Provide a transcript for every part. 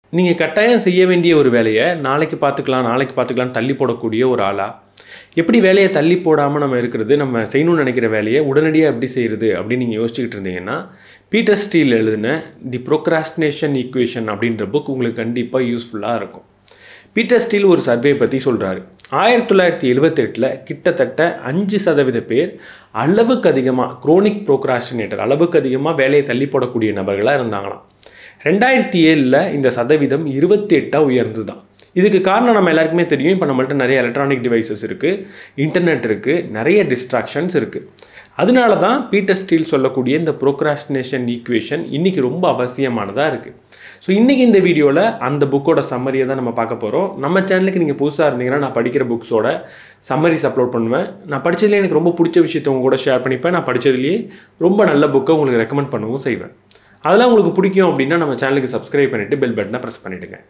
நீங்கள் கட்டாயம் செய்ய வேண்டிய ஒரு வேலையை நாளைக்கு பார்த்துக்கலாம் நாளைக்கு பார்த்துக்கலாம் தள்ளி போடக்கூடிய ஒரு ஆளா எப்படி வேலையை தள்ளி போடாமல் நம்ம இருக்கிறது நம்ம செய்யணும்னு நினைக்கிற வேலையை உடனடியாக எப்படி செய்கிறது அப்படின்னு நீங்கள் யோசிச்சுக்கிட்டு இருந்தீங்கன்னா பீட்டர் ஸ்டீல் எழுதின தி ப்ரோக்ராஸ்டினேஷன் ஈக்குவேஷன் அப்படின்ற புக் உங்களுக்கு கண்டிப்பாக யூஸ்ஃபுல்லாக இருக்கும் பீட்டர் ஸ்டீல் ஒரு சர்வே பற்றி சொல்கிறாரு ஆயிரத்தி தொள்ளாயிரத்தி எழுபத்தெட்டில் கிட்டத்தட்ட அஞ்சு சதவீத பேர் அளவுக்கு அதிகமாக குரோனிக் ப்ரோக்ராஸ்டினேட்டர் அளவுக்கு அதிகமாக வேலையை தள்ளி போடக்கூடிய நபர்களாக இருந்தாங்களாம் ரெண்டாயிரத்தி ஏழில் இந்த சதவீதம் இருபத்தி எட்டாக உயர்ந்து தான் இதுக்கு காரணம் நம்ம எல்லாருக்குமே தெரியும் இப்போ நம்மள்ட்ட நிறைய எலக்ட்ரானிக் டிவைசஸ் இருக்குது இன்டர்நெட் இருக்குது நிறைய டிஸ்ட்ராக்ஷன்ஸ் இருக்குது அதனால தான் பீட்டர் ஸ்டீல் சொல்லக்கூடிய இந்த ப்ரோக்ராஸ்டினேஷன் ஈக்குவேஷன் இன்றைக்கி ரொம்ப அவசியமானதாக இருக்குது ஸோ இன்றைக்கி இந்த வீடியோவில் அந்த புக்கோட சம்மரியை தான் நம்ம பார்க்க போகிறோம் நம்ம சேனலுக்கு நீங்கள் புதுசாக இருந்தீங்கன்னா நான் படிக்கிற புக்ஸோட சம்மரிஸ் அப்லோட் பண்ணுவேன் நான் படித்ததுலேயே எனக்கு ரொம்ப பிடிச்ச விஷயத்தை உங்க கூட ஷேர் பண்ணிப்பேன் நான் படித்ததுலேயே ரொம்ப நல்ல புக்கை உங்களுக்கு ரெக்கமெண்ட் பண்ணவும் செய்வேன் அதெல்லாம் உங்களுக்கு பிடிக்கும் அப்படின்னா நம்ம சேனலுக்கு சப்ஸ்கிரைப் பண்ணிவிட்டு பெல் பட்டனை ப்ரெஸ் பண்ணிவிடுங்க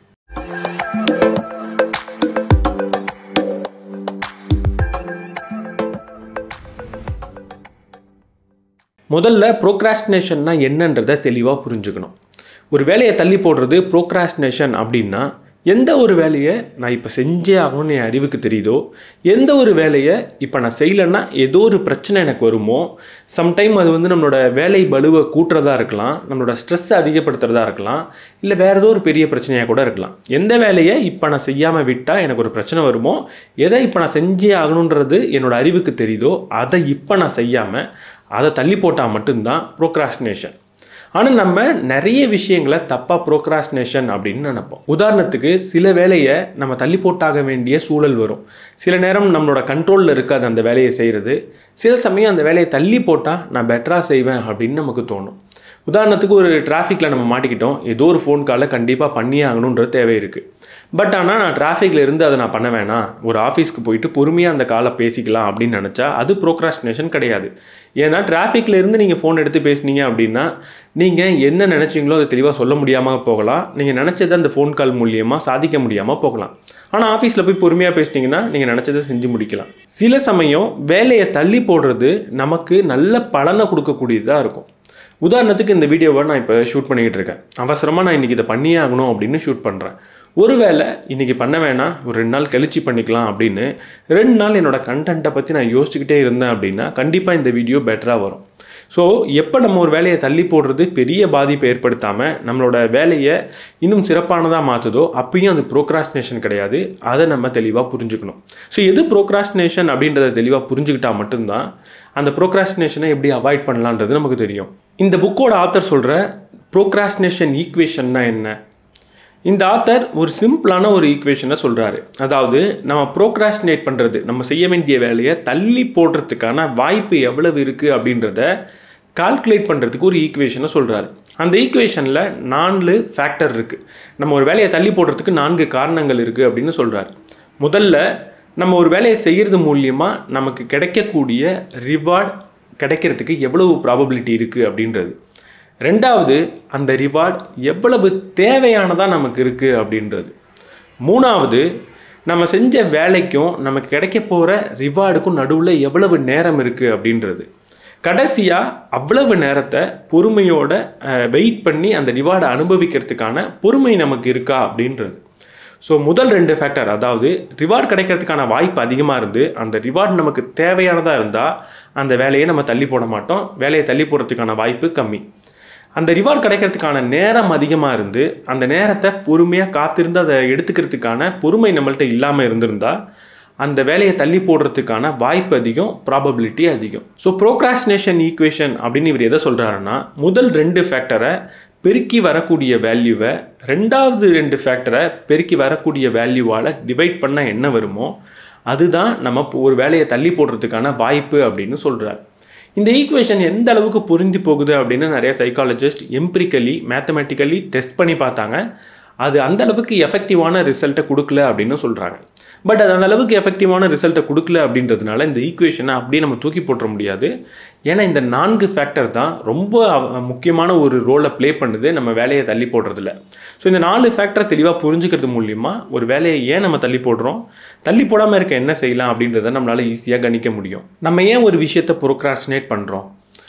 முதல்ல ப்ரோக்ராஸ்டினேஷன்னா என்னன்றதை தெளிவாக புரிஞ்சுக்கணும் ஒரு வேலையை தள்ளி போடுறது ப்ரோக்ராஸ்டினேஷன் அப்படின்னா எந்த ஒரு வேலையை நான் இப்போ செஞ்சே ஆகணும்னு என் அறிவுக்கு தெரியுதோ எந்த ஒரு வேலையை இப்போ நான் செய்யலைன்னா ஏதோ ஒரு பிரச்சனை எனக்கு வருமோ சம்டைம் அது வந்து நம்மளோட வேலை பலுவை கூட்டுறதா இருக்கலாம் நம்மளோட ஸ்ட்ரெஸ்ஸை அதிகப்படுத்துறதா இருக்கலாம் இல்லை வேறு ஏதோ ஒரு பெரிய பிரச்சனையாக கூட இருக்கலாம் எந்த வேலையை இப்போ நான் செய்யாமல் விட்டால் எனக்கு ஒரு பிரச்சனை வருமோ எதை இப்போ நான் செஞ்சே ஆகணுன்றது என்னோட அறிவுக்கு தெரியுதோ அதை இப்போ நான் செய்யாமல் அதை தள்ளி போட்டால் மட்டும்தான் ப்ரோக்ராஸ்டினேஷன் ஆனால் நம்ம நிறைய விஷயங்களை தப்பாக ப்ரோக்ராஸ்டினேஷன் அப்படின்னு நினைப்போம் உதாரணத்துக்கு சில வேலையை நம்ம தள்ளி போட்டாக வேண்டிய சூழல் வரும் சில நேரம் நம்மளோட கண்ட்ரோலில் இருக்காது அந்த வேலையை செய்கிறது சில சமயம் அந்த வேலையை தள்ளி போட்டால் நான் பெட்டராக செய்வேன் அப்படின்னு நமக்கு தோணும் உதாரணத்துக்கு ஒரு டிராஃபிக்கில் நம்ம மாட்டிக்கிட்டோம் ஏதோ ஒரு ஃபோன் காலை கண்டிப்பாக பண்ணியே ஆகணுன்றது தேவை இருக்குது பட் ஆனால் நான் டிராஃபிக்கில் இருந்து அதை நான் பண்ண வேணாம் ஒரு ஆஃபீஸ்க்கு போயிட்டு பொறுமையாக அந்த காலை பேசிக்கலாம் அப்படின்னு நினச்சா அது ப்ரோக்ராஸ்டினேஷன் கிடையாது ஏன்னா டிராஃபிக்கில் இருந்து நீங்கள் ஃபோன் எடுத்து பேசுனீங்க அப்படின்னா நீங்கள் என்ன நினச்சிங்களோ அதை தெளிவாக சொல்ல முடியாமல் போகலாம் நீங்கள் நினச்சதை அந்த ஃபோன் கால் மூலியமாக சாதிக்க முடியாமல் போகலாம் ஆனால் ஆஃபீஸில் போய் பொறுமையாக பேசுனீங்கன்னா நீங்கள் நினச்சதை செஞ்சு முடிக்கலாம் சில சமயம் வேலையை தள்ளி போடுறது நமக்கு நல்ல பலனை கொடுக்கக்கூடியதாக இருக்கும் உதாரணத்துக்கு இந்த வீடியோவை நான் இப்போ ஷூட் பண்ணிக்கிட்டு இருக்கேன் அவசரமாக நான் இன்றைக்கி இதை பண்ணியே ஆகணும் அப்படின்னு ஷூட் பண்ணுறேன் ஒருவேளை இன்றைக்கி பண்ண வேணாம் ஒரு ரெண்டு நாள் கழிச்சு பண்ணிக்கலாம் அப்படின்னு ரெண்டு நாள் என்னோடய கண்டென்ட்டை பற்றி நான் யோசிச்சுக்கிட்டே இருந்தேன் அப்படின்னா கண்டிப்பாக இந்த வீடியோ பெட்டராக வரும் ஸோ எப்போ நம்ம ஒரு வேலையை தள்ளி போடுறது பெரிய பாதிப்பை ஏற்படுத்தாமல் நம்மளோட வேலையை இன்னும் சிறப்பானதாக மாற்றுதோ அப்பயும் அது ப்ரோக்ராஸ்டினேஷன் கிடையாது அதை நம்ம தெளிவாக புரிஞ்சுக்கணும் ஸோ எது ப்ரோக்ராஸ்டினேஷன் அப்படின்றத தெளிவாக புரிஞ்சுக்கிட்டால் மட்டும்தான் அந்த ப்ரோக்ராஸ்டினேஷனை எப்படி அவாய்ட் பண்ணலான்றது நமக்கு தெரியும் இந்த புக்கோட ஆத்தர் சொல்கிற ப்ரோக்ராஸ்டினேஷன் ஈக்குவேஷன்னா என்ன இந்த ஆத்தர் ஒரு சிம்பிளான ஒரு ஈக்குவேஷனை சொல்கிறாரு அதாவது நம்ம ப்ரோக்ராஸ்டினேட் பண்ணுறது நம்ம செய்ய வேண்டிய வேலையை தள்ளி போடுறதுக்கான வாய்ப்பு எவ்வளவு இருக்குது அப்படின்றத கால்குலேட் பண்ணுறதுக்கு ஒரு ஈக்குவேஷனை சொல்கிறாரு அந்த ஈக்குவேஷனில் நான்கு ஃபேக்டர் இருக்குது நம்ம ஒரு வேலையை தள்ளி போடுறதுக்கு நான்கு காரணங்கள் இருக்குது அப்படின்னு சொல்கிறாரு முதல்ல நம்ம ஒரு வேலையை செய்கிறது மூலியமாக நமக்கு கிடைக்கக்கூடிய ரிவார்ட் கிடைக்கிறதுக்கு எவ்வளவு ப்ராபபிலிட்டி இருக்குது அப்படின்றது ரெண்டாவது அந்த ரிவார்ட் எவ்வளவு தேவையானதாக நமக்கு இருக்குது அப்படின்றது மூணாவது நம்ம செஞ்ச வேலைக்கும் நமக்கு கிடைக்க போகிற ரிவார்டுக்கும் நடுவில் எவ்வளவு நேரம் இருக்குது அப்படின்றது கடைசியாக அவ்வளவு நேரத்தை பொறுமையோட வெயிட் பண்ணி அந்த ரிவார்டை அனுபவிக்கிறதுக்கான பொறுமை நமக்கு இருக்கா அப்படின்றது ஸோ முதல் ரெண்டு ஃபேக்டர் அதாவது ரிவார்டு கிடைக்கிறதுக்கான வாய்ப்பு அதிகமாக இருந்து அந்த ரிவார்டு நமக்கு தேவையானதாக இருந்தால் அந்த வேலையை நம்ம தள்ளி போட மாட்டோம் வேலையை தள்ளி போடுறதுக்கான வாய்ப்பு கம்மி அந்த ரிவார்டு கிடைக்கிறதுக்கான நேரம் அதிகமாக இருந்து அந்த நேரத்தை பொறுமையாக காத்திருந்து அதை எடுத்துக்கிறதுக்கான பொறுமை நம்மள்ட்ட இல்லாமல் இருந்திருந்தா அந்த வேலையை தள்ளி போடுறதுக்கான வாய்ப்பு அதிகம் ப்ராபபிலிட்டி அதிகம் ஸோ ப்ரோக்ராஸ்டினேஷன் ஈக்குவேஷன் அப்படின்னு இவர் எதை சொல்கிறாருன்னா முதல் ரெண்டு ஃபேக்டரை பெருக்கி வரக்கூடிய வேல்யூவை ரெண்டாவது ரெண்டு ஃபேக்டரை பெருக்கி வரக்கூடிய வேல்யூவால் டிவைட் பண்ண என்ன வருமோ அதுதான் நம்ம ஒரு வேலையை தள்ளி போடுறதுக்கான வாய்ப்பு அப்படின்னு சொல்கிறார் இந்த ஈக்குவேஷன் எந்த அளவுக்கு புரிஞ்சு போகுது அப்படின்னு நிறைய சைக்காலஜிஸ்ட் எம்பிரிக்கலி மேத்தமெட்டிக்கலி டெஸ்ட் பண்ணி பார்த்தாங்க அது அந்த அளவுக்கு எஃபெக்டிவான ரிசல்ட்டை கொடுக்கல அப்படின்னு சொல்கிறாங்க பட் அது அந்த அளவுக்கு எஃபெக்டிவான ரிசல்ட்டை கொடுக்கல அப்படின்றதுனால இந்த ஈக்குவேஷனை அப்படியே நம்ம தூக்கி போட்டுற முடியாது ஏன்னா இந்த நான்கு ஃபேக்டர் தான் ரொம்ப அவ- முக்கியமான ஒரு ரோலை ப்ளே பண்ணுது நம்ம வேலையை தள்ளி போடுறதுல ஸோ இந்த நாலு ஃபேக்டரை தெளிவாக புரிஞ்சுக்கிறது மூலியமா ஒரு வேலையை ஏன் நம்ம தள்ளி போடுறோம் தள்ளி போடாமல் இருக்க என்ன செய்யலாம் அப்படின்றத நம்மளால ஈஸியாக கணிக்க முடியும் நம்ம ஏன் ஒரு விஷயத்தை ப்ரோக்ராஸ்டினேட் பண்ணுறோம்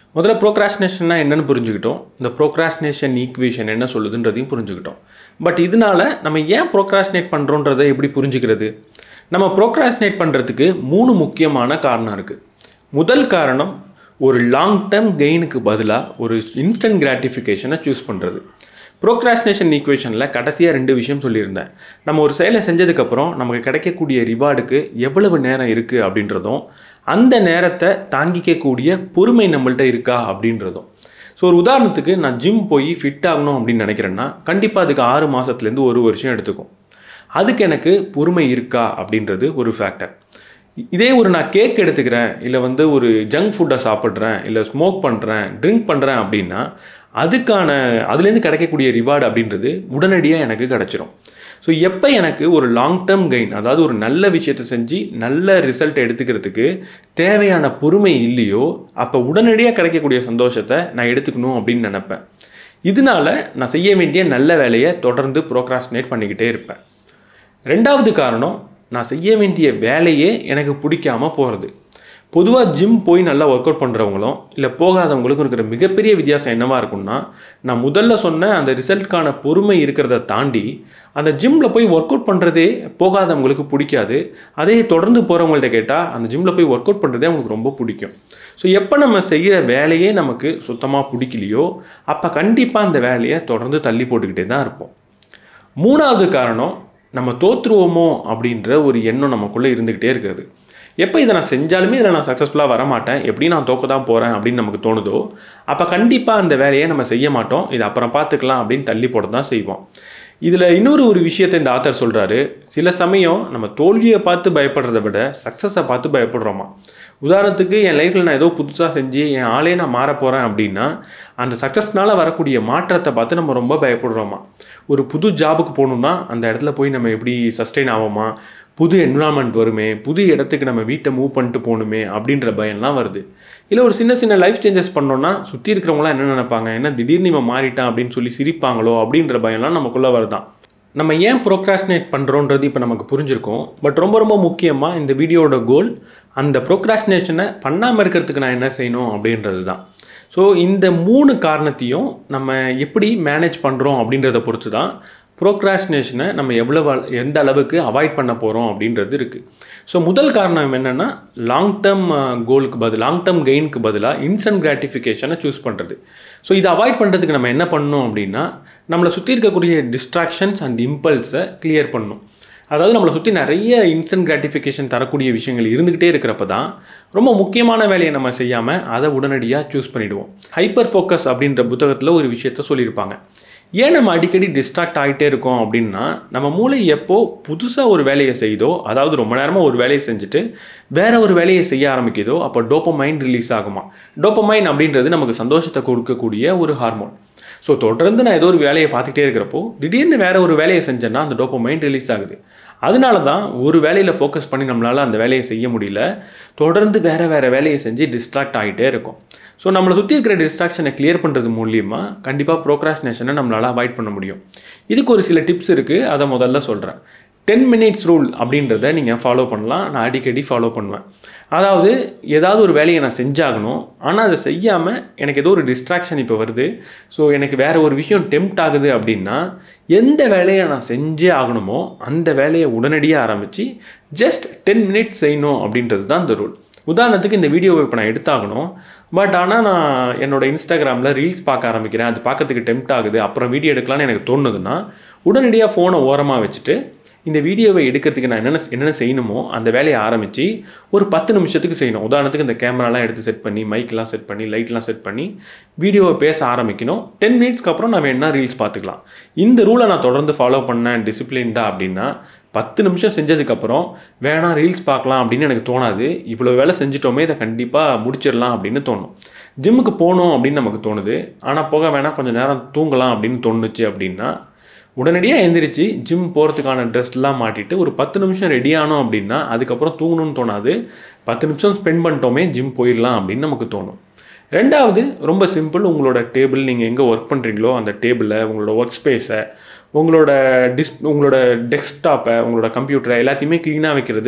முதல்ல ப்ரோக்ராஸ்டினேஷன்னா என்னன்னு புரிஞ்சுக்கிட்டோம் இந்த ப்ரோக்ராஸ்டினேஷன் ஈக்குவேஷன் என்ன சொல்லுதுன்றதையும் புரிஞ்சுக்கிட்டோம் பட் இதனால நம்ம ஏன் ப்ரோக்ராஸ்டினேட் பண்ணுறோன்றதை எப்படி புரிஞ்சுக்கிறது நம்ம ப்ரோக்ராஸ்டினேட் பண்ணுறதுக்கு மூணு முக்கியமான காரணம் இருக்குது முதல் காரணம் ஒரு லாங் டேர்ம் கெயினுக்கு பதிலாக ஒரு இன்ஸ்டன்ட் கிராட்டிஃபிகேஷனை சூஸ் பண்ணுறது ப்ரோக்ராஸ்டினேஷன் ஈக்குவேஷனில் கடைசியாக ரெண்டு விஷயம் சொல்லியிருந்தேன் நம்ம ஒரு செயலை செஞ்சதுக்கப்புறம் நமக்கு கிடைக்கக்கூடிய ரிவார்டுக்கு எவ்வளவு நேரம் இருக்குது அப்படின்றதும் அந்த நேரத்தை தாங்கிக்கக்கூடிய பொறுமை நம்மள்ட்ட இருக்கா அப்படின்றதும் ஸோ ஒரு உதாரணத்துக்கு நான் ஜிம் போய் ஃபிட் ஆகணும் அப்படின்னு நினைக்கிறேன்னா கண்டிப்பாக அதுக்கு ஆறு மாதத்துலேருந்து ஒரு வருஷம் எடுத்துக்கும் அதுக்கு எனக்கு பொறுமை இருக்கா அப்படின்றது ஒரு ஃபேக்டர் இதே ஒரு நான் கேக் எடுத்துக்கிறேன் இல்லை வந்து ஒரு ஜங்க் ஃபுட்டை சாப்பிட்றேன் இல்லை ஸ்மோக் பண்ணுறேன் ட்ரிங்க் பண்ணுறேன் அப்படின்னா அதுக்கான அதுலேருந்து கிடைக்கக்கூடிய ரிவார்டு அப்படின்றது உடனடியாக எனக்கு கிடச்சிரும் ஸோ எப்போ எனக்கு ஒரு லாங் டேர்ம் கெயின் அதாவது ஒரு நல்ல விஷயத்தை செஞ்சு நல்ல ரிசல்ட் எடுத்துக்கிறதுக்கு தேவையான பொறுமை இல்லையோ அப்போ உடனடியாக கிடைக்கக்கூடிய சந்தோஷத்தை நான் எடுத்துக்கணும் அப்படின்னு நினப்பேன் இதனால நான் செய்ய வேண்டிய நல்ல வேலையை தொடர்ந்து ப்ரோக்ராஸ்டினேட் பண்ணிக்கிட்டே இருப்பேன் ரெண்டாவது காரணம் நான் செய்ய வேண்டிய வேலையே எனக்கு பிடிக்காம போகிறது பொதுவாக ஜிம் போய் நல்லா ஒர்க் அவுட் பண்ணுறவங்களும் இல்லை போகாதவங்களுக்கும் இருக்கிற மிகப்பெரிய வித்தியாசம் என்னவாக இருக்கும்னா நான் முதல்ல சொன்ன அந்த ரிசல்ட்கான பொறுமை இருக்கிறத தாண்டி அந்த ஜிம்மில் போய் ஒர்க் அவுட் பண்ணுறதே போகாதவங்களுக்கு பிடிக்காது அதே தொடர்ந்து போகிறவங்கள்ட்ட கேட்டால் அந்த ஜிம்மில் போய் ஒர்க் அவுட் பண்ணுறதே அவங்களுக்கு ரொம்ப பிடிக்கும் ஸோ எப்போ நம்ம செய்கிற வேலையே நமக்கு சுத்தமாக பிடிக்கலையோ அப்போ கண்டிப்பாக அந்த வேலையை தொடர்ந்து தள்ளி போட்டுக்கிட்டே தான் இருப்போம் மூணாவது காரணம் நம்ம தோற்றுருவோமோ அப்படின்ற ஒரு எண்ணம் நமக்குள்ளே இருந்துக்கிட்டே இருக்கிறது எப்போ இதை நான் செஞ்சாலுமே இதில் நான் சக்ஸஸ்ஃபுல்லாக வர மாட்டேன் எப்படி நான் தோக்க தான் போகிறேன் அப்படின்னு நமக்கு தோணுதோ அப்போ கண்டிப்பாக அந்த வேலையை நம்ம செய்ய மாட்டோம் இது அப்புறம் பார்த்துக்கலாம் அப்படின்னு தள்ளி போட தான் செய்வோம் இதில் இன்னொரு ஒரு விஷயத்தை இந்த ஆத்தர் சொல்கிறாரு சில சமயம் நம்ம தோல்வியை பார்த்து பயப்படுறத விட சக்ஸஸை பார்த்து பயப்படுறோமா உதாரணத்துக்கு என் லைஃப்பில் நான் ஏதோ புதுசாக செஞ்சு என் ஆளே நான் மாற போகிறேன் அப்படின்னா அந்த சக்ஸஸ்னால் வரக்கூடிய மாற்றத்தை பார்த்து நம்ம ரொம்ப பயப்படுறோமா ஒரு புது ஜாபுக்கு போகணுன்னா அந்த இடத்துல போய் நம்ம எப்படி சஸ்டெயின் ஆவோமா புது என்விரான்மெண்ட் வருமே புது இடத்துக்கு நம்ம வீட்டை மூவ் பண்ணிட்டு போகணுமே அப்படின்ற பயம்லாம் வருது இல்லை ஒரு சின்ன சின்ன லைஃப் சேஞ்சஸ் பண்ணோன்னா சுற்றி இருக்கிறவங்களாம் என்ன நினைப்பாங்க என்ன திடீர்னு இவன் மாறிட்டான் அப்படின்னு சொல்லி சிரிப்பாங்களோ அப்படின்ற பயம்லாம் நமக்குள்ளே வருதான் நம்ம ஏன் ப்ரோக்ராஸ்டினேட் பண்ணுறோன்றது இப்போ நமக்கு புரிஞ்சிருக்கும் பட் ரொம்ப ரொம்ப முக்கியமாக இந்த வீடியோட கோல் அந்த ப்ரோக்ராஸ்டினேஷனை பண்ணாமல் இருக்கிறதுக்கு நான் என்ன செய்யணும் அப்படின்றது தான் ஸோ இந்த மூணு காரணத்தையும் நம்ம எப்படி மேனேஜ் பண்ணுறோம் அப்படின்றத பொறுத்து தான் ப்ரோக்ராஸ்டினேஷனை நம்ம எவ்வளவு எந்த அளவுக்கு அவாய்ட் பண்ண போகிறோம் அப்படின்றது இருக்குது ஸோ முதல் காரணம் என்னென்னா லாங் டேர்ம் கோலுக்கு பதில் லாங் டேர்ம் கெயினுக்கு பதிலாக இன்ஸ்டன்ட் கிராட்டிஃபிகேஷனை சூஸ் பண்ணுறது ஸோ இதை அவாய்ட் பண்ணுறதுக்கு நம்ம என்ன பண்ணணும் அப்படின்னா நம்மளை சுற்றி இருக்கக்கூடிய டிஸ்ட்ராக்ஷன்ஸ் அண்ட் இம்பல்ஸை கிளியர் பண்ணணும் அதாவது நம்மளை சுற்றி நிறைய இன்ஸ்டன்ட் கிராட்டிஃபிகேஷன் தரக்கூடிய விஷயங்கள் இருந்துக்கிட்டே இருக்கிறப்ப தான் ரொம்ப முக்கியமான வேலையை நம்ம செய்யாமல் அதை உடனடியாக சூஸ் பண்ணிவிடுவோம் ஹைப்பர் ஃபோக்கஸ் அப்படின்ற புத்தகத்தில் ஒரு விஷயத்த சொல்லியிருப்பாங்க ஏன் நம்ம அடிக்கடி டிஸ்ட்ராக்ட் ஆகிட்டே இருக்கோம் அப்படின்னா நம்ம மூளை எப்போ புதுசாக ஒரு வேலையை செய்தோ அதாவது ரொம்ப நேரமாக ஒரு வேலையை செஞ்சுட்டு வேற ஒரு வேலையை செய்ய ஆரம்பிக்குதோ அப்போ டோப்பமைன் ரிலீஸ் ஆகுமா டோப்பமைன் அப்படின்றது நமக்கு சந்தோஷத்தை கொடுக்கக்கூடிய ஒரு ஹார்மோன் ஸோ தொடர்ந்து நான் ஏதோ ஒரு வேலையை பார்த்துக்கிட்டே இருக்கிறப்போ திடீர்னு வேற ஒரு வேலையை செஞ்சேன்னா அந்த டோப்பமைன் ரிலீஸ் ஆகுது அதனால தான் ஒரு வேலையில் ஃபோக்கஸ் பண்ணி நம்மளால் அந்த வேலையை செய்ய முடியல தொடர்ந்து வேறு வேறு வேலையை செஞ்சு டிஸ்ட்ராக்ட் ஆகிட்டே இருக்கும் ஸோ நம்மளை சுற்றி இருக்கிற டிஸ்ட்ராக்ஷனை கிளியர் பண்ணுறது மூலியமாக கண்டிப்பாக ப்ரோக்ராஸ்டினேஷனை நம்மளால் அவாய்ட் பண்ண முடியும் இதுக்கு ஒரு சில டிப்ஸ் இருக்குது அதை முதல்ல சொல்கிறேன் டென் மினிட்ஸ் ரூல் அப்படின்றத நீங்கள் ஃபாலோ பண்ணலாம் நான் அடிக்கடி ஃபாலோ பண்ணுவேன் அதாவது ஏதாவது ஒரு வேலையை நான் செஞ்சாகணும் ஆனால் அதை செய்யாமல் எனக்கு ஏதோ ஒரு டிஸ்ட்ராக்ஷன் இப்போ வருது ஸோ எனக்கு வேறு ஒரு விஷயம் டெம்ப்ட் ஆகுது அப்படின்னா எந்த வேலையை நான் செஞ்சே ஆகணுமோ அந்த வேலையை உடனடியாக ஆரம்பித்து ஜஸ்ட் டென் மினிட்ஸ் செய்யணும் அப்படின்றது தான் இந்த ரூல் உதாரணத்துக்கு இந்த வீடியோவை இப்போ நான் எடுத்தாகணும் பட் ஆனால் நான் என்னோட இன்ஸ்டாகிராமில் ரீல்ஸ் பார்க்க ஆரம்பிக்கிறேன் அது பார்க்கறதுக்கு டெம்ப்ட் ஆகுது அப்புறம் வீடியோ எடுக்கலாம்னு எனக்கு தோணுதுன்னா உடனடியாக ஃபோனை ஓரமாக வச்சுட்டு இந்த வீடியோவை எடுக்கிறதுக்கு நான் என்னென்ன என்னென்ன செய்யணுமோ அந்த வேலையை ஆரம்பித்து ஒரு பத்து நிமிஷத்துக்கு செய்யணும் உதாரணத்துக்கு இந்த கேமராலாம் எடுத்து செட் பண்ணி மைக்கெலாம் செட் பண்ணி லைட்லாம் செட் பண்ணி வீடியோவை பேச ஆரம்பிக்கணும் டென் மினிட்ஸ்க்கு அப்புறம் நான் வேணா ரீல்ஸ் பார்த்துக்கலாம் இந்த ரூலை நான் தொடர்ந்து ஃபாலோ பண்ணேன் டிசிப்ளின்டா அப்படின்னா பத்து நிமிஷம் செஞ்சதுக்கப்புறம் வேணாம் ரீல்ஸ் பார்க்கலாம் அப்படின்னு எனக்கு தோணாது இவ்வளோ வேலை செஞ்சிட்டோமே இதை கண்டிப்பாக முடிச்சிடலாம் அப்படின்னு தோணும் ஜிம்முக்கு போகணும் அப்படின்னு நமக்கு தோணுது ஆனால் போக வேணாம் கொஞ்சம் நேரம் தூங்கலாம் அப்படின்னு தோணுச்சு அப்படின்னா உடனடியாக எந்திரிச்சு ஜிம் போகிறதுக்கான ட்ரெஸ்லாம் மாட்டிட்டு ஒரு பத்து நிமிஷம் ரெடி ஆனோம் அப்படின்னா அதுக்கப்புறம் தூங்கணும்னு தோணாது பத்து நிமிஷம் ஸ்பெண்ட் பண்ணிட்டோமே ஜிம் போயிடலாம் அப்படின்னு நமக்கு தோணும் ரெண்டாவது ரொம்ப சிம்பிள் உங்களோட டேபிள் நீங்கள் எங்கே ஒர்க் பண்ணுறீங்களோ அந்த டேபிளை உங்களோட ஒர்க் ஸ்பேஸை உங்களோட டிஸ் உங்களோட டெஸ்க்டாப்பை உங்களோட கம்ப்யூட்டரை எல்லாத்தையுமே க்ளீனாக வைக்கிறது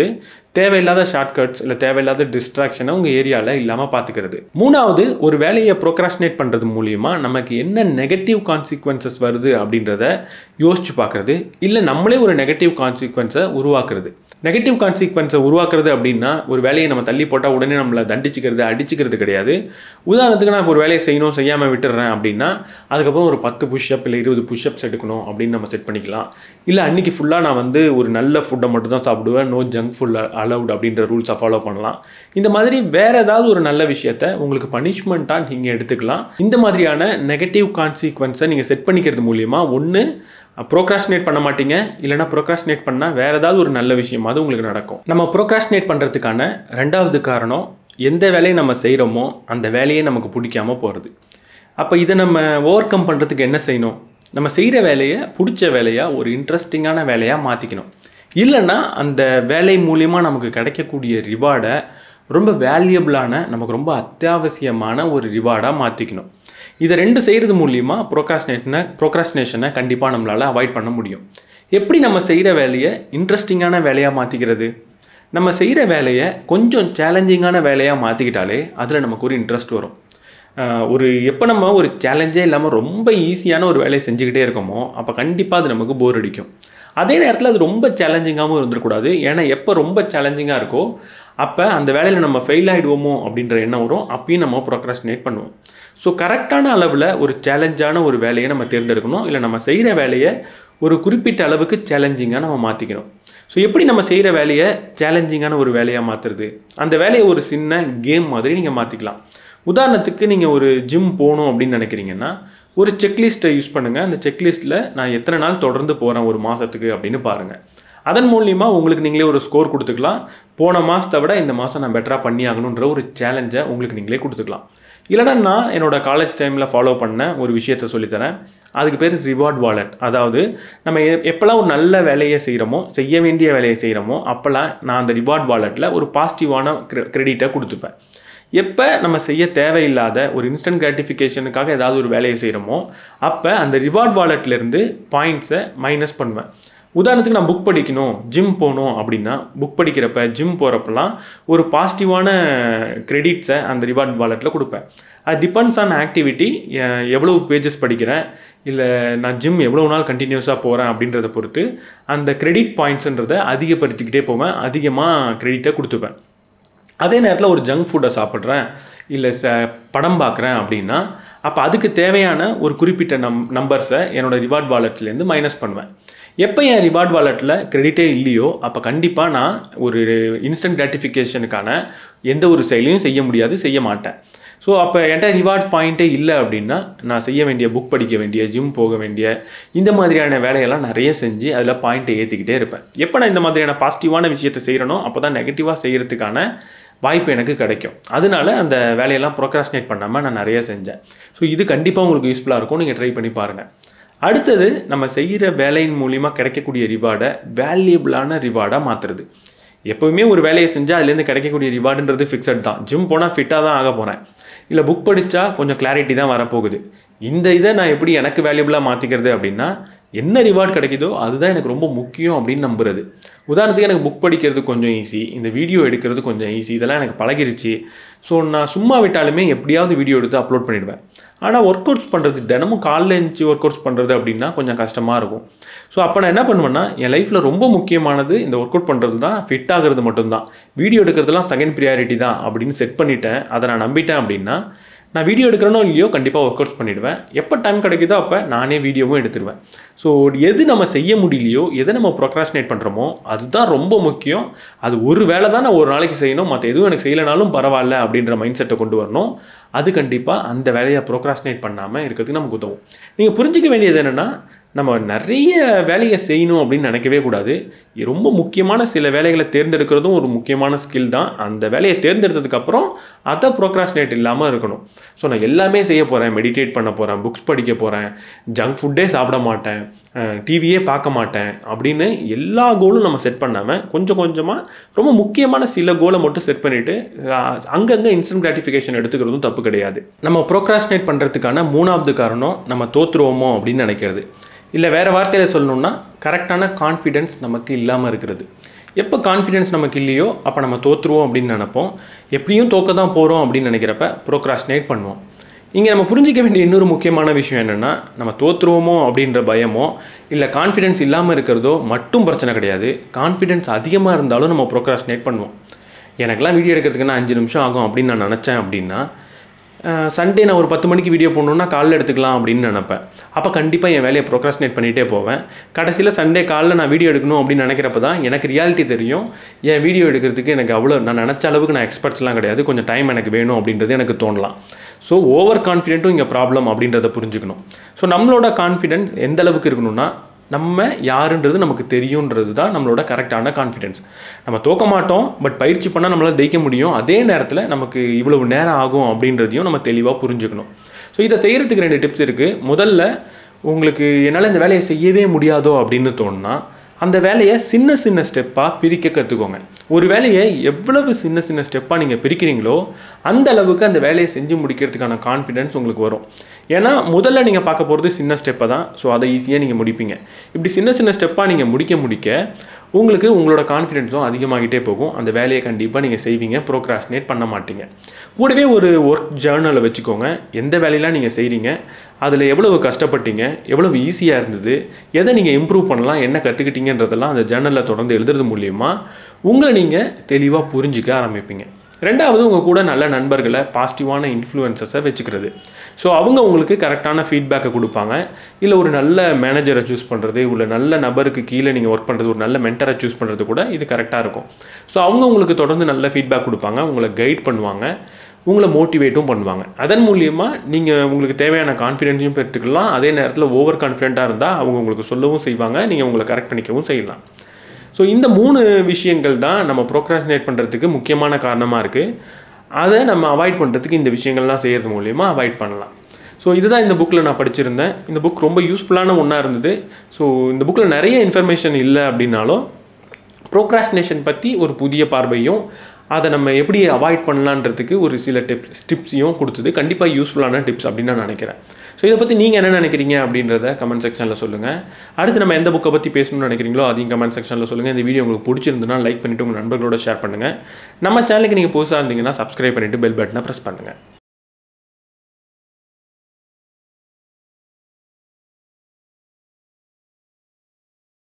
தேவையில்லாத ஷார்ட்கட்ஸ் இல்லை தேவையில்லாத டிஸ்ட்ராக்ஷனை உங்கள் ஏரியாவில் இல்லாமல் பார்த்துக்கிறது மூணாவது ஒரு வேலையை ப்ரோக்ராஸ்டினேட் பண்ணுறது மூலியமா நமக்கு என்ன நெகட்டிவ் கான்சிக்வன்சஸ் வருது அப்படின்றத யோசிச்சு பார்க்குறது இல்லை நம்மளே ஒரு நெகட்டிவ் கான்சிக்வன்ஸை உருவாக்குறது நெகட்டிவ் கான்சிக்வன்ஸை உருவாக்குறது அப்படின்னா ஒரு வேலையை நம்ம தள்ளி போட்டால் உடனே நம்மளை தண்டிச்சுக்கிறது அடிச்சுக்கிறது கிடையாது உதாரணத்துக்கு நான் இப்போ ஒரு வேலையை செய்யணும் செய்யாமல் விட்டுறேன் அப்படின்னா அதுக்கப்புறம் ஒரு பத்து புஷ்அப் இல்லை இருபது புஷ்அப்ஸ் எடுக்கணும் அப்படின்னு நம்ம செட் பண்ணிக்கலாம் இல்லை அன்றைக்கி ஃபுல்லாக நான் வந்து ஒரு நல்ல ஃபுட்டை மட்டும் தான் சாப்பிடுவேன் நோ ஜங்க் ஃபுட் அலவுட் அப்படின்ற ரூல்ஸை ஃபாலோ பண்ணலாம் இந்த மாதிரி வேறு ஏதாவது ஒரு நல்ல விஷயத்த உங்களுக்கு பனிஷ்மெண்ட்டாக நீங்கள் எடுத்துக்கலாம் இந்த மாதிரியான நெகட்டிவ் கான்சிக்வன்ஸை நீங்கள் செட் பண்ணிக்கிறது மூலியமாக ஒன்று ப்ரோக்ராஸ்டினேட் பண்ண மாட்டீங்க இல்லைனா ப்ரோக்ராஸ்டினேட் பண்ணால் வேறு ஏதாவது ஒரு நல்ல விஷயமாவது உங்களுக்கு நடக்கும் நம்ம ப்ரோக்ராஸ்டினேட் பண்ணுறதுக்கான ரெண்டாவது காரணம் எந்த வேலையை நம்ம செய்கிறோமோ அந்த வேலையே நமக்கு பிடிக்காம போகிறது அப்போ இதை நம்ம ஓவர் கம் பண்ணுறதுக்கு என்ன செய்யணும் நம்ம செய்கிற வேலையை பிடிச்ச வேலையாக ஒரு இன்ட்ரெஸ்டிங்கான வேலையாக மாற்றிக்கணும் இல்லைன்னா அந்த வேலை மூலியமாக நமக்கு கிடைக்கக்கூடிய ரிவார்டை ரொம்ப வேல்யூபிளான நமக்கு ரொம்ப அத்தியாவசியமான ஒரு ரிவார்டாக மாற்றிக்கணும் இதை ரெண்டு செய்கிறது மூலியமாக ப்ரோக்ராஸ்டினேஷனை ப்ரோக்ராஸ்டினேஷனை கண்டிப்பாக நம்மளால் அவாய்ட் பண்ண முடியும் எப்படி நம்ம செய்கிற வேலையை இன்ட்ரெஸ்டிங்கான வேலையாக மாற்றிக்கிறது நம்ம செய்கிற வேலையை கொஞ்சம் சேலஞ்சிங்கான வேலையாக மாற்றிக்கிட்டாலே அதில் நமக்கு ஒரு இன்ட்ரெஸ்ட் வரும் ஆஹ் ஒரு எப்போ நம்ம ஒரு சேலஞ்சே இல்லாமல் ரொம்ப ஈஸியான ஒரு வேலையை செஞ்சுக்கிட்டே இருக்கோமோ அப்போ கண்டிப்பாக அது நமக்கு போர் அடிக்கும் அதே நேரத்தில் அது ரொம்ப சேலஞ்சிங்காகவும் இருந்துடக்கூடாது ஏன்னா எப்போ ரொம்ப சேலஞ்சிங்காக இருக்கோ அப்போ அந்த வேலையில் நம்ம ஃபெயில் ஆகிடுவோமோ அப்படின்ற எண்ணம் வரும் அப்பயும் நம்ம ப்ரோக்ராஸ்டினேட் பண்ணுவோம் ஸோ கரெக்டான அளவில் ஒரு சேலஞ்சான ஒரு வேலையை நம்ம தேர்ந்தெடுக்கணும் இல்லை நம்ம செய்கிற வேலையை ஒரு குறிப்பிட்ட அளவுக்கு சேலஞ்சிங்காக நம்ம மாற்றிக்கணும் ஸோ எப்படி நம்ம செய்கிற வேலையை சேலஞ்சிங்கான ஒரு வேலையாக மாற்றுறது அந்த வேலையை ஒரு சின்ன கேம் மாதிரி நீங்கள் மாற்றிக்கலாம் உதாரணத்துக்கு நீங்கள் ஒரு ஜிம் போகணும் அப்படின்னு நினைக்கிறீங்கன்னா ஒரு செக்லிஸ்ட்டை யூஸ் பண்ணுங்கள் அந்த செக்லிஸ்ட்டில் நான் எத்தனை நாள் தொடர்ந்து போகிறேன் ஒரு மாதத்துக்கு அப்படின்னு பாருங்கள் அதன் மூலியமாக உங்களுக்கு நீங்களே ஒரு ஸ்கோர் கொடுத்துக்கலாம் போன மாதத்தை விட இந்த மாதம் நான் பெட்டராக பண்ணி ஆகணுன்ற ஒரு சேலஞ்சை உங்களுக்கு நீங்களே கொடுத்துக்கலாம் இல்லைனா நான் என்னோட காலேஜ் டைமில் ஃபாலோ பண்ண ஒரு விஷயத்த சொல்லித்தரேன் அதுக்கு பேர் ரிவார்ட் வாலெட் அதாவது நம்ம எ- எப்போல்லாம் ஒரு நல்ல வேலையை செய்கிறோமோ செய்ய வேண்டிய வேலையை செய்கிறோமோ அப்போல்லாம் நான் அந்த ரிவார்ட் வாலெட்டில் ஒரு பாசிட்டிவான கிரெடிட்டை கொடுத்துப்பேன் எப்போ நம்ம செய்ய தேவையில்லாத ஒரு இன்ஸ்டன்ட் கிராட்டிஃபிகேஷனுக்காக ஏதாவது ஒரு வேலையை செய்கிறோமோ அப்போ அந்த ரிவார்ட் வாலெட்லேருந்து பாயிண்ட்ஸை மைனஸ் பண்ணுவேன் உதாரணத்துக்கு நான் புக் படிக்கணும் ஜிம் போகணும் அப்படின்னா புக் படிக்கிறப்ப ஜிம் போகிறப்பெல்லாம் ஒரு பாசிட்டிவான கிரெடிட்ஸை அந்த ரிவார்ட் வாலெட்டில் கொடுப்பேன் அது டிபெண்ட்ஸ் ஆன் ஆக்டிவிட்டி எவ்வளோ பேஜஸ் படிக்கிறேன் இல்லை நான் ஜிம் எவ்வளோ நாள் கண்டினியூஸாக போகிறேன் அப்படின்றத பொறுத்து அந்த கிரெடிட் பாயிண்ட்ஸுன்றதை அதிகப்படுத்திக்கிட்டே போவேன் அதிகமாக கிரெடிட்டை கொடுத்துப்பேன் அதே நேரத்தில் ஒரு ஜங்க் ஃபுட்டை சாப்பிட்றேன் இல்லை ச படம் பார்க்குறேன் அப்படின்னா அப்போ அதுக்கு தேவையான ஒரு குறிப்பிட்ட நம் நம்பர்ஸை என்னோட ரிவார்ட் வாலெட்லேருந்து மைனஸ் பண்ணுவேன் எப்போ என் ரிவார்ட் வாலெட்டில் கிரெடிட்டே இல்லையோ அப்போ கண்டிப்பாக நான் ஒரு இன்ஸ்டன்ட் கிராட்டிஃபிகேஷனுக்கான எந்த ஒரு செயலையும் செய்ய முடியாது செய்ய மாட்டேன் ஸோ அப்போ என்கிட்ட ரிவார்ட் பாயிண்ட்டே இல்லை அப்படின்னா நான் செய்ய வேண்டிய புக் படிக்க வேண்டிய ஜிம் போக வேண்டிய இந்த மாதிரியான வேலையெல்லாம் நிறைய செஞ்சு அதில் பாயிண்ட்டை ஏற்றிக்கிட்டே இருப்பேன் எப்போ நான் இந்த மாதிரியான பாசிட்டிவான விஷயத்தை செய்கிறனோ அப்போ தான் நெகட்டிவாக செய்கிறதுக்கான வாய்ப்பு எனக்கு கிடைக்கும் அதனால அந்த வேலையெல்லாம் ப்ரோக்ராஸ்டினேட் பண்ணாமல் நான் நிறைய செஞ்சேன் ஸோ இது கண்டிப்பாக உங்களுக்கு யூஸ்ஃபுல்லாக இருக்கும் நீங்கள் ட்ரை பண்ணி பாருங்கள் அடுத்தது நம்ம செய்கிற வேலையின் மூலிமா கிடைக்கக்கூடிய ரிவார்டை வேல்யூபிளான ரிவார்டாக மாற்றுறது எப்போவுமே ஒரு வேலையை செஞ்சால் அதுலேருந்து கிடைக்கக்கூடிய ரிவார்டுன்றது ஃபிக்ஸட் தான் ஜிம் போனால் ஃபிட்டாக தான் ஆக போகிறேன் இல்லை புக் படித்தா கொஞ்சம் கிளாரிட்டி தான் வரப்போகுது இந்த இதை நான் எப்படி எனக்கு வேல்யூபிளாக மாற்றிக்கிறது அப்படின்னா என்ன ரிவார்ட் கிடைக்குதோ அதுதான் எனக்கு ரொம்ப முக்கியம் அப்படின்னு நம்புறது உதாரணத்துக்கு எனக்கு புக் படிக்கிறது கொஞ்சம் ஈஸி இந்த வீடியோ எடுக்கிறது கொஞ்சம் ஈஸி இதெல்லாம் எனக்கு பழகிருச்சு ஸோ நான் சும்மா விட்டாலுமே எப்படியாவது வீடியோ எடுத்து அப்லோட் பண்ணிடுவேன் ஆனால் ஒர்க் அவுட்ஸ் பண்ணுறது தினமும் காலைல எழுந்துச்சி ஒர்க் அவுட்ஸ் பண்ணுறது அப்படின்னா கொஞ்சம் கஷ்டமாக இருக்கும் ஸோ அப்போ நான் என்ன பண்ணுவேன்னா என் லைஃப்பில் ரொம்ப முக்கியமானது இந்த ஒர்க் அவுட் பண்ணுறது தான் ஃபிட் ஆகிறது மட்டும்தான் வீடியோ எடுக்கிறதுலாம் செகண்ட் ப்ரியாரிட்டி தான் அப்படின்னு செட் பண்ணிட்டேன் அதை நான் நம்பிட்டேன் அப்படின்னா நான் வீடியோ எடுக்கிறனோ இல்லையோ கண்டிப்பாக ஒர்க் அவுட்ஸ் பண்ணிடுவேன் எப்போ டைம் கிடைக்குதோ அப்போ நானே வீடியோவும் எடுத்துருவேன் ஸோ எது நம்ம செய்ய முடியலையோ எதை நம்ம ப்ரோக்ராஸ்டினேட் பண்ணுறோமோ அதுதான் ரொம்ப முக்கியம் அது ஒரு வேலை தான் நான் ஒரு நாளைக்கு செய்யணும் மற்ற எதுவும் எனக்கு செய்யலைனாலும் பரவாயில்ல அப்படின்ற மைண்ட் செட்டை கொண்டு வரணும் அது கண்டிப்பாக அந்த வேலையை ப்ரோக்ராஸ்டினேட் பண்ணாமல் இருக்கிறதுக்கு நமக்கு உதவும் நீங்கள் புரிஞ்சிக்க வேண்டியது என்னென்னா நம்ம நிறைய வேலையை செய்யணும் அப்படின்னு நினைக்கவே கூடாது ரொம்ப முக்கியமான சில வேலைகளை தேர்ந்தெடுக்கிறதும் ஒரு முக்கியமான ஸ்கில் தான் அந்த வேலையை தேர்ந்தெடுத்ததுக்கப்புறம் அதை ப்ரோக்ராஸ்டினேட் இல்லாமல் இருக்கணும் ஸோ நான் எல்லாமே செய்ய போகிறேன் மெடிடேட் பண்ண போகிறேன் புக்ஸ் படிக்க போகிறேன் ஜங்க் ஃபுட்டே சாப்பிட மாட்டேன் டிவியே பார்க்க மாட்டேன் அப்படின்னு எல்லா கோலும் நம்ம செட் பண்ணாமல் கொஞ்சம் கொஞ்சமாக ரொம்ப முக்கியமான சில கோலை மட்டும் செட் பண்ணிவிட்டு அங்கங்கே இன்ஸ்டன்ட் கிராட்டிஃபிகேஷன் எடுத்துக்கிறதும் தப்பு கிடையாது நம்ம ப்ரோக்ராஸ்டினேட் பண்ணுறதுக்கான மூணாவது காரணம் நம்ம தோற்றுருவோமோ அப்படின்னு நினைக்கிறது இல்லை வேறு வார்த்தையில் சொல்லணும்னா கரெக்டான கான்ஃபிடென்ஸ் நமக்கு இல்லாமல் இருக்கிறது எப்போ கான்ஃபிடென்ஸ் நமக்கு இல்லையோ அப்போ நம்ம தோற்றுருவோம் அப்படின்னு நினைப்போம் எப்படியும் தோக்க தான் போகிறோம் அப்படின்னு நினைக்கிறப்ப ப்ரோக்ராஸ்டினேட் பண்ணுவோம் இங்கே நம்ம புரிஞ்சிக்க வேண்டிய இன்னொரு முக்கியமான விஷயம் என்னென்னா நம்ம தோற்றுருவோமோ அப்படின்ற பயமோ இல்லை கான்ஃபிடென்ஸ் இல்லாமல் இருக்கிறதோ மட்டும் பிரச்சனை கிடையாது கான்ஃபிடென்ஸ் அதிகமாக இருந்தாலும் நம்ம ப்ரோக்ராஸ்டினேட் பண்ணுவோம் எனக்கெல்லாம் வீடியோ எடுக்கிறதுக்கு நான் அஞ்சு நிமிஷம் ஆகும் அப்படின்னு நான் நினச்சேன் அப்படின்னா சண்டே நான் ஒரு பத்து மணிக்கு வீடியோ போடணுன்னா காலைல எடுத்துக்கலாம் அப்படின்னு நினப்பேன் அப்போ கண்டிப்பாக என் வேலையை ப்ரோக்ராஸ்டினேட் பண்ணிகிட்டே போவேன் கடைசியில் சண்டே காலைல நான் வீடியோ எடுக்கணும் அப்படின்னு நினைக்கிறப்ப தான் எனக்கு ரியாலிட்டி தெரியும் என் வீடியோ எடுக்கிறதுக்கு எனக்கு அவ்வளோ நான் நினச்ச அளவுக்கு நான் எக்ஸ்பர்ட்ஸ்லாம் கிடையாது கொஞ்சம் டைம் எனக்கு வேணும் அப்படின்றது எனக்கு தோணலாம் ஸோ ஓவர் கான்ஃபிடென்ட்டும் இங்கே ப்ராப்ளம் அப்படின்றத புரிஞ்சுக்கணும் ஸோ நம்மளோட கான்ஃபிடென்ஸ் எந்த அளவுக்கு இருக்கணும்னா நம்ம யாருன்றது நமக்கு தெரியுன்றது தான் நம்மளோட கரெக்டான கான்ஃபிடென்ஸ் நம்ம தோக்க மாட்டோம் பட் பயிற்சி பண்ணால் நம்மளால் ஜெயிக்க முடியும் அதே நேரத்தில் நமக்கு இவ்வளவு நேரம் ஆகும் அப்படின்றதையும் நம்ம தெளிவாக புரிஞ்சுக்கணும் ஸோ இதை செய்கிறதுக்கு ரெண்டு டிப்ஸ் இருக்குது முதல்ல உங்களுக்கு என்னால் இந்த வேலையை செய்யவே முடியாதோ அப்படின்னு தோணுனா அந்த வேலையை சின்ன சின்ன ஸ்டெப்பாக பிரிக்க கற்றுக்கோங்க ஒரு வேலையை எவ்வளவு சின்ன சின்ன ஸ்டெப்பாக நீங்கள் பிரிக்கிறீங்களோ அந்த அளவுக்கு அந்த வேலையை செஞ்சு முடிக்கிறதுக்கான கான்ஃபிடென்ஸ் உங்களுக்கு வரும் ஏன்னா முதல்ல நீங்கள் பார்க்க போகிறது சின்ன ஸ்டெப்பை தான் ஸோ அதை ஈஸியாக நீங்கள் முடிப்பீங்க இப்படி சின்ன சின்ன ஸ்டெப்பாக நீங்கள் முடிக்க முடிக்க உங்களுக்கு உங்களோட கான்ஃபிடென்ஸும் அதிகமாகிட்டே போகும் அந்த வேலையை கண்டிப்பாக நீங்கள் செய்வீங்க ப்ரோக்ராஸ்டினேட் பண்ண மாட்டீங்க கூடவே ஒரு ஒர்க் ஜேர்னலை வச்சுக்கோங்க எந்த வேலையெல்லாம் நீங்கள் செய்கிறீங்க அதில் எவ்வளவு கஷ்டப்பட்டீங்க எவ்வளவு ஈஸியாக இருந்தது எதை நீங்கள் இம்ப்ரூவ் பண்ணலாம் என்ன கற்றுக்கிட்டீங்கன்றதெல்லாம் அந்த ஜேர்னலில் தொடர்ந்து எழுதுறது மூலியமாக உங்களை நீங்கள் தெளிவாக புரிஞ்சிக்க ஆரம்பிப்பீங்க ரெண்டாவது உங்கள் கூட நல்ல நண்பர்களை பாசிட்டிவான இன்ஃப்ளூயன்சஸை வச்சுக்கிறது ஸோ அவங்க உங்களுக்கு கரெக்டான ஃபீட்பேக்கை கொடுப்பாங்க இல்லை ஒரு நல்ல மேனேஜரை சூஸ் பண்ணுறது இல்லை நல்ல நபருக்கு கீழே நீங்கள் ஒர்க் பண்ணுறது ஒரு நல்ல மென்டரை சூஸ் பண்ணுறது கூட இது கரெக்டாக இருக்கும் ஸோ அவங்க உங்களுக்கு தொடர்ந்து நல்ல ஃபீட்பேக் கொடுப்பாங்க உங்களை கைட் பண்ணுவாங்க உங்களை மோட்டிவேட்டும் பண்ணுவாங்க அதன் மூலியமாக நீங்கள் உங்களுக்கு தேவையான கான்ஃபிடென்ஸையும் பெற்றுக்கலாம் அதே நேரத்தில் ஓவர் கான்ஃபிடென்ட்டாக இருந்தால் அவங்க உங்களுக்கு சொல்லவும் செய்வாங்க நீங்கள் உங்களை கரெக்ட் பண்ணிக்கவும் செய்யலாம் ஸோ இந்த மூணு விஷயங்கள் தான் நம்ம ப்ரோக்ராஸ்டினேட் பண்ணுறதுக்கு முக்கியமான காரணமாக இருக்குது அதை நம்ம அவாய்ட் பண்ணுறதுக்கு இந்த விஷயங்கள்லாம் செய்கிறது மூலயமா அவாய்ட் பண்ணலாம் ஸோ இதுதான் இந்த புக்கில் நான் படிச்சிருந்தேன் இந்த புக் ரொம்ப யூஸ்ஃபுல்லான ஒன்றா இருந்தது ஸோ இந்த புக்கில் நிறைய இன்ஃபர்மேஷன் இல்லை அப்படின்னாலும் ப்ரோக்ராஸ்டினேஷன் பற்றி ஒரு புதிய பார்வையும் அதை நம்ம எப்படி அவாய்ட் பண்ணலான்றதுக்கு ஒரு சில டிப்ஸ் டிப்ஸையும் கொடுத்தது கண்டிப்பாக யூஸ்ஃபுல்லான டிப்ஸ் அப்படின்னு நான் நினைக்கிறேன் ஸோ இதை பற்றி நீங்கள் என்ன நினைக்கிறீங்க அப்படின்றத கமெண்ட் செக்ஷனில் சொல்லுங்கள் அடுத்து நம்ம எந்த புக்கை பற்றி பேசணும்னு நினைக்கிறீங்களோ அதையும் கமெண்ட் செக்ஷனில் சொல்லுங்கள் இந்த வீடியோ உங்களுக்கு பிடிச்சிருந்துன்னா லைக் பண்ணிவிட்டு உங்கள் நண்பர்களோட ஷேர் பண்ணுங்கள் நம்ம சேனலுக்கு நீங்கள் புதுசாக இருந்தீங்கன்னா சப்ஸ்கிரைப் பண்ணிவிட்டு பெல் பட்டனை ப்ரெஸ் பண்ணுங்கள்